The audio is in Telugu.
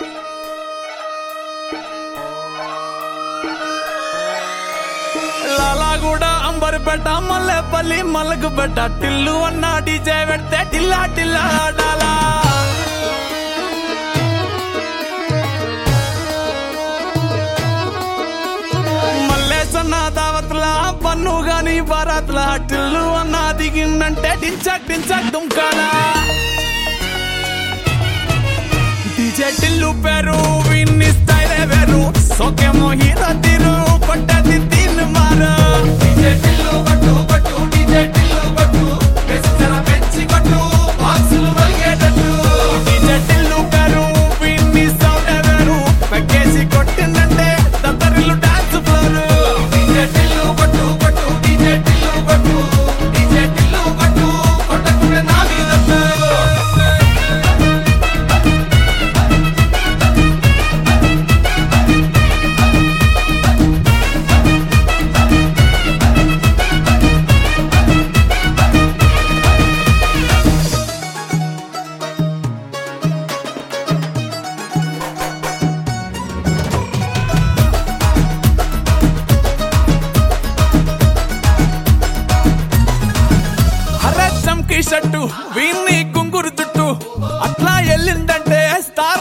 లాలాగూడ అంబర్పేట మల్లెపల్లి మలకపేట టిల్లు అన్న డీజే పెడితే టిల్లా టిల్లా ఆడాలా మల్లేసన్న దావత్ల పన్ను గాని బారాత్ల టిల్లు అన్న దిగిందంటే టించక్ టించక్ దుంకాలా డీజే టిల్లు పేరు విన్ని స్టైలే వేరు సోకేమో హీరో తీరు కొట్టది తీన్ మారు డీజే టిల్లు కొట్టు కొట్టు డీజే టిల్లు కొట్టు బెస్సర పెంచి కొట్టు బాక్సులు వలిగేటట్టు డీజే టిల్లు పేరు విన్ని సౌండ్ వేరు పెక్కేసి కొట్టిందంటే దత్తరిల్లు డాన్స్ ఫ్లోర్ డీజే టిల్లు కొట్టు కొట్టు డీజే టిల్లు కొట్టు డీజే టిల్లు కొట్టు కొట్టకుండా నా మీద హరచంకి షట్టు వీన్ని కుంగురు చుట్టూ అట్లా వెళ్ళిందంటే స్టార్